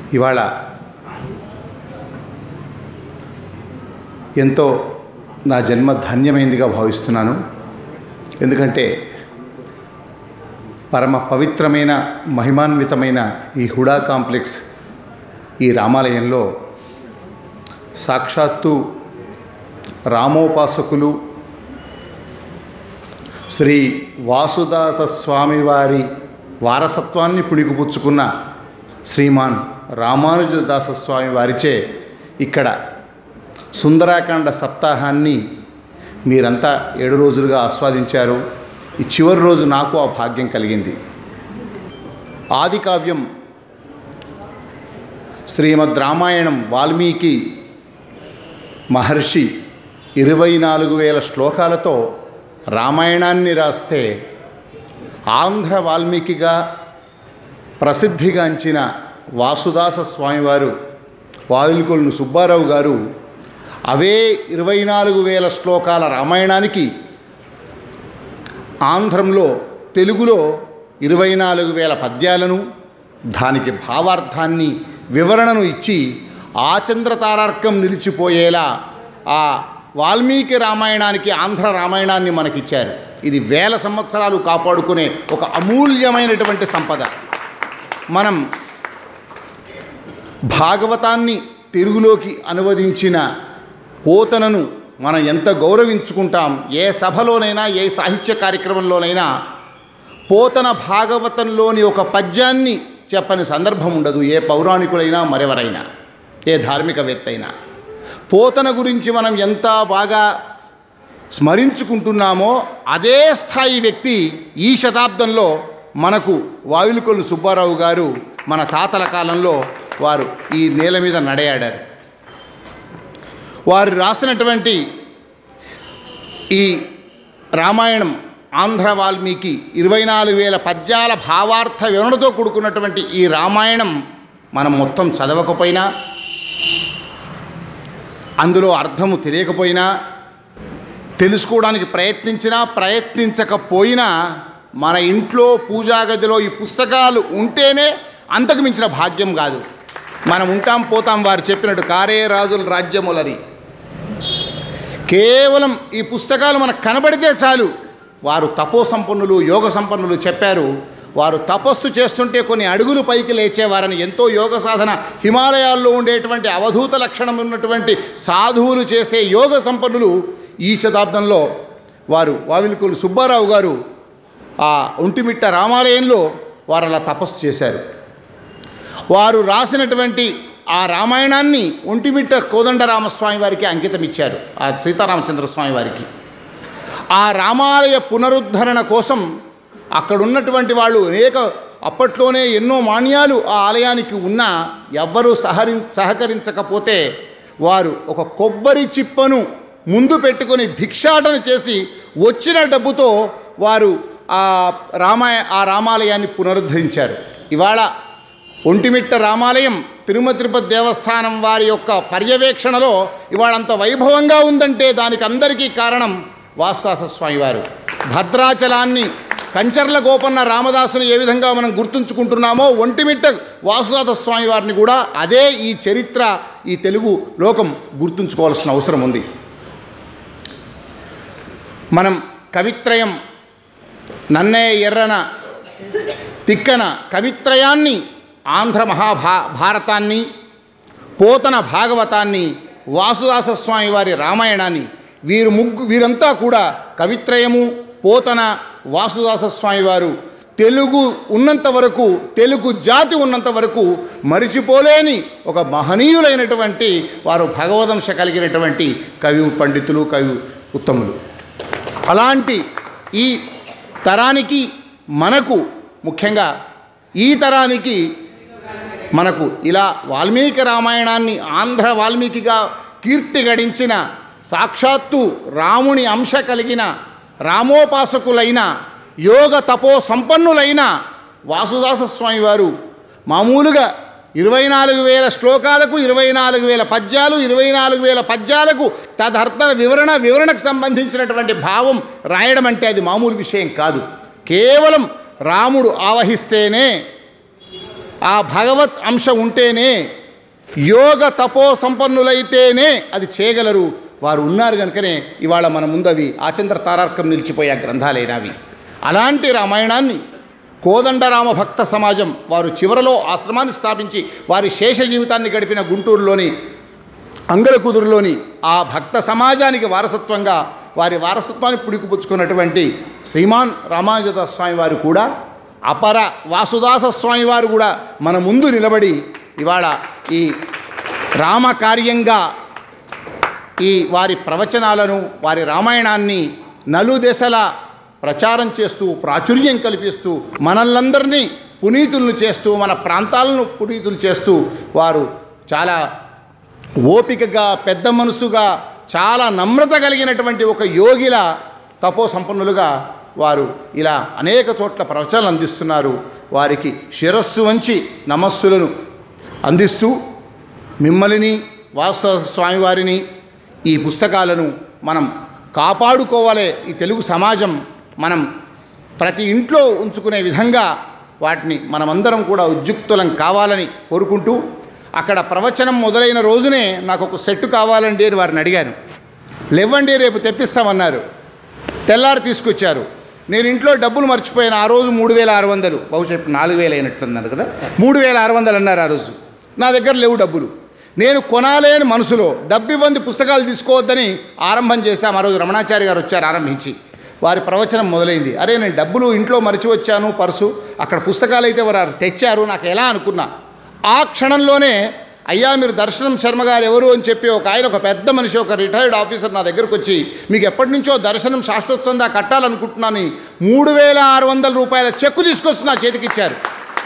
ఇవాళ ఎంతో నా జన్మ ధన్యమైందిగా భావిస్తున్నాను ఎందుకంటే పరమ పవిత్రమైన మహిమాన్వితమైన ఈ హుడా కాంప్లెక్స్ ఈ రామాలయంలో సాక్షాత్తు రామోపాసకులు శ్రీ వాసుదాత స్వామివారి వారసత్వాన్ని పుణికిపుచ్చుకున్న శ్రీమాన్ రామానుజదాస స్వామి వారిచే ఇక్కడ సుందరాకాండ సప్తాహాన్ని మీరంతా ఏడు రోజులుగా ఆస్వాదించారు ఈ చివరి రోజు నాకు ఆ భాగ్యం కలిగింది ఆది కావ్యం శ్రీమద్ రామాయణం వాల్మీకి మహర్షి ఇరవై నాలుగు వేల శ్లోకాలతో రామాయణాన్ని రాస్తే ఆంధ్ర వాల్మీకిగా ప్రసిద్ధిగాంచిన వాసుదాస స్వామివారు వావిల్కొలను సుబ్బారావు గారు అవే ఇరవై నాలుగు వేల శ్లోకాల రామాయణానికి ఆంధ్రంలో తెలుగులో ఇరవై నాలుగు వేల పద్యాలను దానికి భావార్థాన్ని వివరణను ఇచ్చి ఆచంద్రతారార్కం నిలిచిపోయేలా ఆ వాల్మీకి రామాయణానికి ఆంధ్ర రామాయణాన్ని మనకిచ్చారు ఇది వేల సంవత్సరాలు కాపాడుకునే ఒక అమూల్యమైనటువంటి సంపద మనం భాగవతాన్ని తెలుగులోకి అనువదించిన పోతనను మనం ఎంత గౌరవించుకుంటాం ఏ సభలోనైనా ఏ సాహిత్య కార్యక్రమంలోనైనా పోతన భాగవతంలోని ఒక పద్యాన్ని చెప్పని సందర్భం ఉండదు ఏ పౌరాణికులైనా మరెవరైనా ఏ ధార్మికవేత్త అయినా పోతన గురించి మనం ఎంత బాగా స్మరించుకుంటున్నామో అదే స్థాయి వ్యక్తి ఈ శతాబ్దంలో మనకు వాయులుకొలు సుబ్బారావు గారు మన తాతల కాలంలో వారు ఈ నేల మీద నడయాడారు వారు రాసినటువంటి ఈ రామాయణం ఆంధ్ర వాల్మీకి ఇరవై నాలుగు వేల పద్యాల భావార్థ వివరణతో కూడుకున్నటువంటి ఈ రామాయణం మనం మొత్తం చదవకపోయినా అందులో అర్థము తెలియకపోయినా తెలుసుకోవడానికి ప్రయత్నించినా ప్రయత్నించకపోయినా మన ఇంట్లో పూజా గదిలో ఈ పుస్తకాలు ఉంటేనే అంతకు మించిన భాగ్యం కాదు మనం ఉంటాం పోతాం వారు చెప్పినట్టు కారే రాజుల రాజ్యములని కేవలం ఈ పుస్తకాలు మనకు కనబడితే చాలు వారు తపో సంపన్నులు యోగ సంపన్నులు చెప్పారు వారు తపస్సు చేస్తుంటే కొన్ని అడుగులు పైకి లేచేవారని ఎంతో యోగ సాధన హిమాలయాల్లో ఉండేటువంటి అవధూత లక్షణం ఉన్నటువంటి సాధువులు చేసే యోగ సంపన్నులు ఈ శతాబ్దంలో వారు వావిలికూలు సుబ్బారావు గారు ఆ ఒంటిమిట్ట రామాలయంలో వారు అలా తపస్సు చేశారు వారు రాసినటువంటి ఆ రామాయణాన్ని ఒంటిమిట్ట కోదండరామస్వామి వారికి అంకితం ఇచ్చారు ఆ సీతారామచంద్ర స్వామి వారికి ఆ రామాలయ పునరుద్ధరణ కోసం అక్కడున్నటువంటి వాళ్ళు అనేక అప్పట్లోనే ఎన్నో మాన్యాలు ఆ ఆలయానికి ఉన్నా ఎవ్వరూ సహరి సహకరించకపోతే వారు ఒక కొబ్బరి చిప్పను ముందు పెట్టుకొని భిక్షాటన చేసి వచ్చిన డబ్బుతో వారు ఆ రామాయ ఆ రామాలయాన్ని పునరుద్ధరించారు ఇవాళ ఒంటిమిట్ట రామాలయం తిరుమల తిరుపతి దేవస్థానం వారి యొక్క పర్యవేక్షణలో ఇవాళ అంత వైభవంగా ఉందంటే దానికి అందరికీ కారణం వాస్తాస స్వామి వారు భద్రాచలాన్ని కంచర్ల గోపన్న రామదాసుని ఏ విధంగా మనం గుర్తుంచుకుంటున్నామో ఒంటిమిట్ట వాసుదాత స్వామి వారిని కూడా అదే ఈ చరిత్ర ఈ తెలుగు లోకం గుర్తుంచుకోవాల్సిన అవసరం ఉంది మనం కవిత్రయం నన్నే ఎర్రన తిక్కన కవిత్రయాన్ని ఆంధ్ర మహాభా భారతాన్ని పోతన భాగవతాన్ని వాసుదాస స్వామి వారి రామాయణాన్ని వీరు ముగ్గు వీరంతా కూడా కవిత్రయము పోతన వాసుదాస స్వామి వారు తెలుగు ఉన్నంత వరకు తెలుగు జాతి ఉన్నంత వరకు మరిచిపోలేని ఒక మహనీయులైనటువంటి వారు భగవదంశ కలిగినటువంటి కవి పండితులు కవి ఉత్తములు అలాంటి ఈ తరానికి మనకు ముఖ్యంగా ఈ తరానికి మనకు ఇలా వాల్మీకి రామాయణాన్ని ఆంధ్ర వాల్మీకిగా కీర్తి గడించిన సాక్షాత్తు రాముని అంశ కలిగిన రామోపాసకులైన యోగ తపో సంపన్నులైన వాసుదాస స్వామి వారు మామూలుగా ఇరవై నాలుగు వేల శ్లోకాలకు ఇరవై నాలుగు వేల పద్యాలు ఇరవై నాలుగు వేల పద్యాలకు తదర్థ వివరణ వివరణకు సంబంధించినటువంటి భావం రాయడం అంటే అది మామూలు విషయం కాదు కేవలం రాముడు ఆవహిస్తేనే ఆ భగవత్ అంశ ఉంటేనే యోగ తపో సంపన్నులైతేనే అది చేయగలరు వారు ఉన్నారు కనుకనే ఇవాళ మన ముందు అవి ఆచంద్ర తారార్కం నిలిచిపోయే గ్రంథాలైనవి అలాంటి రామాయణాన్ని కోదండరామ భక్త సమాజం వారు చివరలో ఆశ్రమాన్ని స్థాపించి వారి శేష జీవితాన్ని గడిపిన గుంటూరులోని అంగలకుదురులోని ఆ భక్త సమాజానికి వారసత్వంగా వారి వారసత్వాన్ని పుడికిపుచ్చుకున్నటువంటి శ్రీమాన్ రామానుజత స్వామి వారు కూడా అపర వాసుదాస స్వామి వారు కూడా మన ముందు నిలబడి ఇవాళ ఈ రామకార్యంగా ఈ వారి ప్రవచనాలను వారి రామాయణాన్ని నలుదెసల ప్రచారం చేస్తూ ప్రాచుర్యం కల్పిస్తూ మనల్నందరినీ పునీతులను చేస్తూ మన ప్రాంతాలను పునీతులు చేస్తూ వారు చాలా ఓపికగా పెద్ద మనసుగా చాలా నమ్రత కలిగినటువంటి ఒక యోగిల తపో సంపన్నులుగా వారు ఇలా అనేక చోట్ల ప్రవచనాలు అందిస్తున్నారు వారికి శిరస్సు వంచి నమస్సులను అందిస్తూ మిమ్మల్ని వాస్తవ స్వామివారిని ఈ పుస్తకాలను మనం కాపాడుకోవాలి ఈ తెలుగు సమాజం మనం ప్రతి ఇంట్లో ఉంచుకునే విధంగా వాటిని మనమందరం కూడా ఉద్యుక్తులం కావాలని కోరుకుంటూ అక్కడ ప్రవచనం మొదలైన రోజునే నాకు ఒక సెట్ కావాలండి అని వారిని అడిగాను లేవండి రేపు తెప్పిస్తామన్నారు తెల్లారి తీసుకొచ్చారు నేను ఇంట్లో డబ్బులు మర్చిపోయాను ఆ రోజు మూడు వేల ఆరు వందలు బహుశా ఇప్పుడు నాలుగు వేలు అయినట్లున్నారు కదా మూడు వేల ఆరు వందలు అన్నారు ఆ రోజు నా దగ్గర లేవు డబ్బులు నేను కొనాలే అని మనసులో డబ్బు ఇవ్వంది పుస్తకాలు తీసుకోవద్దని ఆరంభం చేశాం ఆ రోజు రమణాచారి గారు వచ్చారు ఆరంభించి వారి ప్రవచనం మొదలైంది అరే నేను డబ్బులు ఇంట్లో మరిచి వచ్చాను పర్సు అక్కడ పుస్తకాలు అయితే వారు తెచ్చారు నాకు ఎలా అనుకున్నా ఆ క్షణంలోనే అయ్యా మీరు దర్శనం శర్మ గారు ఎవరు అని చెప్పి ఒక ఆయన ఒక పెద్ద మనిషి ఒక రిటైర్డ్ ఆఫీసర్ నా దగ్గరకు వచ్చి మీకు ఎప్పటి నుంచో దర్శనం శాశ్వతంగా కట్టాలనుకుంటున్నాను మూడు వేల ఆరు వందల రూపాయల చెక్కు తీసుకొచ్చి నా చేతికి ఇచ్చారు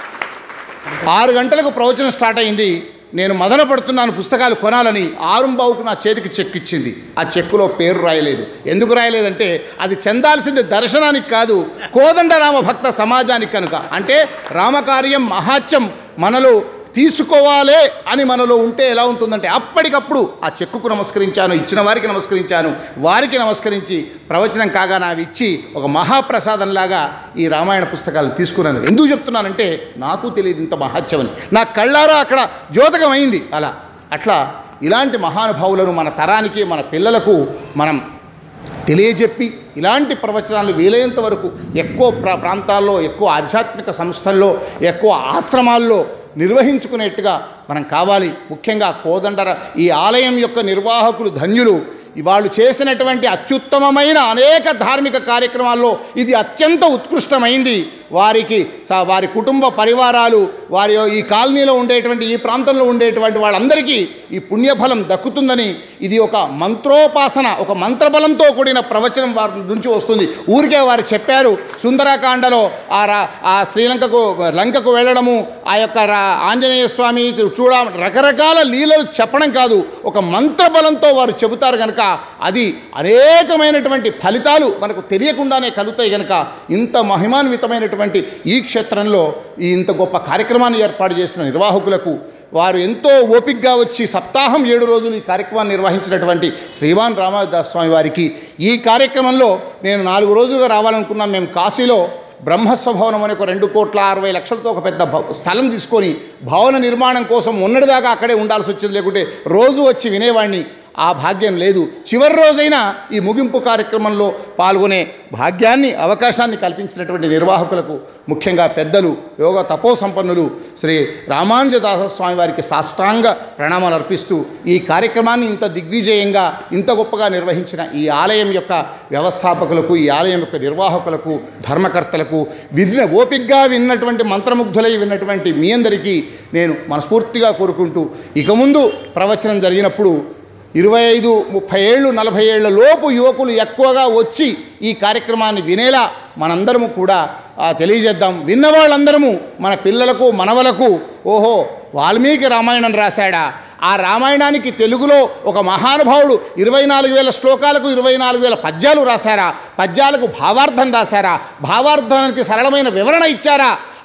ఆరు గంటలకు ప్రవచనం స్టార్ట్ అయింది నేను మదన పడుతున్నాను పుస్తకాలు కొనాలని ఆరుంబావుకు నా చేతికి చెక్ ఇచ్చింది ఆ చెక్కులో పేరు రాయలేదు ఎందుకు రాయలేదంటే అది చెందాల్సింది దర్శనానికి కాదు కోదండరామ భక్త సమాజానికి కనుక అంటే రామకార్యం మహాత్యం మనలో తీసుకోవాలే అని మనలో ఉంటే ఎలా ఉంటుందంటే అప్పటికప్పుడు ఆ చెక్కుకు నమస్కరించాను ఇచ్చిన వారికి నమస్కరించాను వారికి నమస్కరించి ప్రవచనం కాగా నావి ఇచ్చి ఒక మహాప్రసాదంలాగా ఈ రామాయణ పుస్తకాలు తీసుకున్నాను ఎందుకు చెప్తున్నానంటే నాకు తెలియదు ఇంత మహత్యమని నా కళ్ళారా అక్కడ ద్యోతకమైంది అలా అట్లా ఇలాంటి మహానుభావులను మన తరానికి మన పిల్లలకు మనం తెలియజెప్పి ఇలాంటి ప్రవచనాలు వీలైనంత వరకు ఎక్కువ ప్రా ప్రాంతాల్లో ఎక్కువ ఆధ్యాత్మిక సంస్థల్లో ఎక్కువ ఆశ్రమాల్లో నిర్వహించుకునేట్టుగా మనం కావాలి ముఖ్యంగా కోదండర ఈ ఆలయం యొక్క నిర్వాహకులు ధన్యులు వాళ్ళు చేసినటువంటి అత్యుత్తమమైన అనేక ధార్మిక కార్యక్రమాల్లో ఇది అత్యంత ఉత్కృష్టమైంది వారికి స- వారి కుటుంబ పరివారాలు వారి ఈ కాలనీలో ఉండేటువంటి ఈ ప్రాంతంలో ఉండేటువంటి వాళ్ళందరికీ ఈ పుణ్యఫలం దక్కుతుందని ఇది ఒక మంత్రోపాసన ఒక మంత్రబలంతో కూడిన ప్రవచనం వారి నుంచి వస్తుంది ఊరికే వారు చెప్పారు సుందరకాండలో ఆ రా ఆ శ్రీలంకకు లంకకు వెళ్ళడము ఆ యొక్క రా ఆంజనేయ స్వామి చూడ రకరకాల లీలలు చెప్పడం కాదు ఒక మంత్రబలంతో వారు చెబుతారు కనుక అది అనేకమైనటువంటి ఫలితాలు మనకు తెలియకుండానే కలుగుతాయి కనుక ఇంత మహిమాన్వితమైనటువంటి ఈ క్షేత్రంలో ఈ ఇంత గొప్ప కార్యక్రమాన్ని ఏర్పాటు చేసిన నిర్వాహకులకు వారు ఎంతో ఓపికగా వచ్చి సప్తాహం ఏడు రోజులు ఈ కార్యక్రమాన్ని నిర్వహించినటువంటి శ్రీవాన్ రామదాస్ స్వామి వారికి ఈ కార్యక్రమంలో నేను నాలుగు రోజులుగా రావాలనుకున్నాను మేము కాశీలో బ్రహ్మస్వభవనం అనే ఒక రెండు కోట్ల అరవై లక్షలతో ఒక పెద్ద భవ- స్థలం తీసుకొని భవన నిర్మాణం కోసం మొన్నటిదాకా అక్కడే ఉండాల్సి వచ్చింది లేకుంటే రోజు వచ్చి వినేవాడిని ఆ భాగ్యం లేదు చివరి రోజైనా ఈ ముగింపు కార్యక్రమంలో పాల్గొనే భాగ్యాన్ని అవకాశాన్ని కల్పించినటువంటి నిర్వాహకులకు ముఖ్యంగా పెద్దలు యోగ తపో సంపన్నులు శ్రీ రామానుజదాస స్వామి వారికి సాష్టాంగ ప్రణామాలు అర్పిస్తూ ఈ కార్యక్రమాన్ని ఇంత దిగ్విజయంగా ఇంత గొప్పగా నిర్వహించిన ఈ ఆలయం యొక్క వ్యవస్థాపకులకు ఈ ఆలయం యొక్క నిర్వాహకులకు ధర్మకర్తలకు విన్న ఓపిగ్గా విన్నటువంటి మంత్రముగ్ధులై విన్నటువంటి మీ అందరికీ నేను మనస్ఫూర్తిగా కోరుకుంటూ ఇక ముందు ప్రవచనం జరిగినప్పుడు ఇరవై ఐదు ముప్పై ఏళ్ళు నలభై ఏళ్ల లోపు యువకులు ఎక్కువగా వచ్చి ఈ కార్యక్రమాన్ని వినేలా మనందరము కూడా ఆ, తెలియజేద్దాం విన్నవాళ్ళందరము మన పిల్లలకు మనవలకు ఓహో వాల్మీకి రామాయణం రాశాడా ఆ రామాయణానికి తెలుగులో ఒక మహానుభావుడు ఇరవై నాలుగు వేల శ్లోకాలకు ఇరవై నాలుగు వేల పద్యాలు రాశారా పద్యాలకు భావార్థం రాశారా భావార్థానికి సరళమైన వివరణ ఇచ్చారా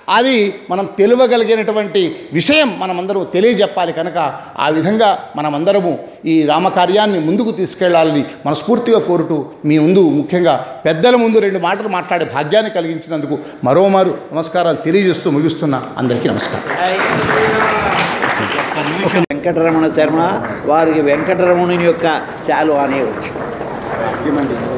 అది మనం తెలియగలిగినటువంటి విషయం మనమందరం తెలియజెప్పాలి కనుక ఆ విధంగా మనమందరము ఈ రామకార్యాన్ని ముందుకు తీసుకెళ్లాలని మనస్ఫూర్తిగా కోరుతూ మీ ముందు ముఖ్యంగా పెద్దల ముందు రెండు మాటలు మాట్లాడే భాగ్యాన్ని కలిగించినందుకు మరోమారు నమస్కారాలు తెలియజేస్తూ ముగిస్తున్నా అందరికీ నమస్కారం వెంకటరమణ శర్మ వారికి వెంకటరమణుని యొక్క చాలు అనేవచ్చు